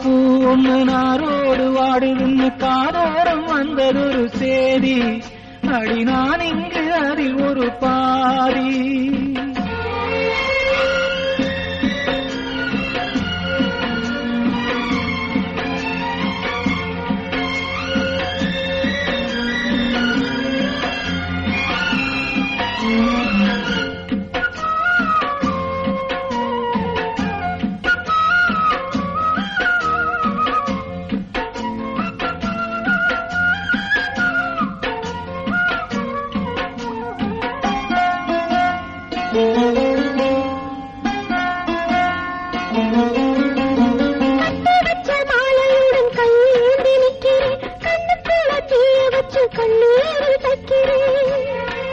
பூ ஒண்ணு நாரோடு வாடுதுன்னு காதோரம் வந்ததொரு சேதி அடி நான் இங்கு அதில் ஒரு பாதி கட்டி வச்ச மாலையுடன் கையேந்தி நிற்கிறேன் கண்ணுக்குள்ள தீய வச்சு கண்ணீரில் தைக்கிறேன்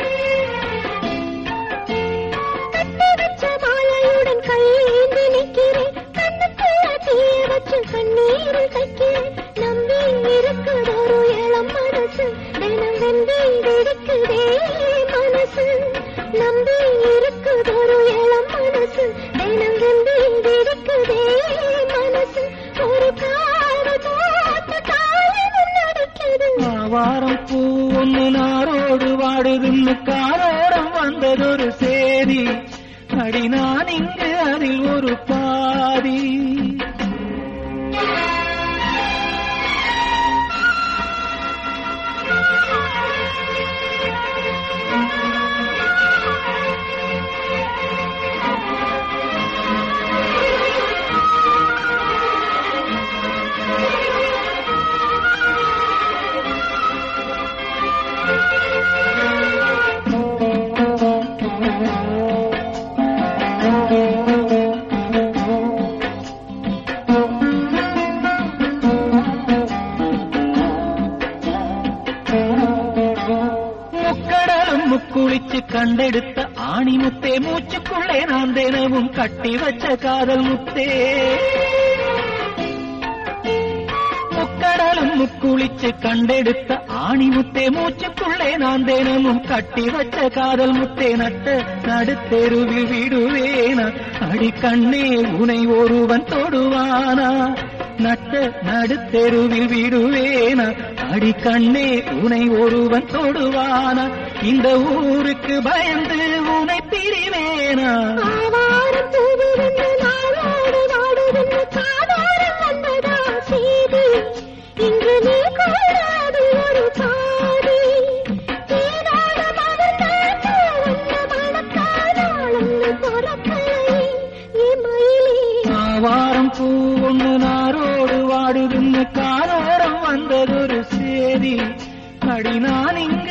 கட்டி வச்ச மாலையுடன் கையேந்தி நிற்கிறேன் கண்ணுக்குள்ள தீய வச்சு கண்ணீரில் தைக்கிறேன் நம்பி இருக்குதொரு இளம் மனசு தினம் வெந்தி வெடிக்குதே மனசு நம்பி இருக்குதொரு இளம் மனசு தினம் வெந்தி வெடிக்குதே மனசு ஒரு காடு தோட்ட காலம் நடக்குது வாரம் பூ ஒண்ணு நாரோடு வாடுதுன்னு காதோரம் வந்ததொரு சேதி அடி நான் இங்கு அதில் ஒரு பாதி முக்கடலும் முக்குளிச்சு கண்டெடுத்த ஆணி முத்தே மூச்சுக்குள்ளே நான் தினமும் கட்டி வச்ச காதல் முத்தே முக்கடலும் முக்குளிச்சு கண்டெடுத்த ஆணி முத்தே மூச்சுக்குள்ளே நான் தினமும் கட்டி வச்ச காதல் முத்தே நட்ட நடுத்தெருவில் விடுவேனா அடி கண்ணே உனை ஒருவன் தொடுவானா நட்ட நடுத்தெருவில் விடுவேனா அடி கண்ணே உனை ஒருவன் தொடுவானா இந்த ஊருக்கு பயந்து உனை பிரிவேனா ஆவாரம் பூவிருந்து நாளோடு வாடுதுன்னு காதோரம் வந்ததா செய்தி இன்று நீ கூடாது ஒரு பாதி தேனாத மகன் உன்ன மணக்காதாளம்னு பொறக்கலை இமயிலே வாரம் பூ ஒண்ணு நாரோடு வாடுதுன்னு காதோரம் வந்ததொரு சேதி அடி நான் இங்கு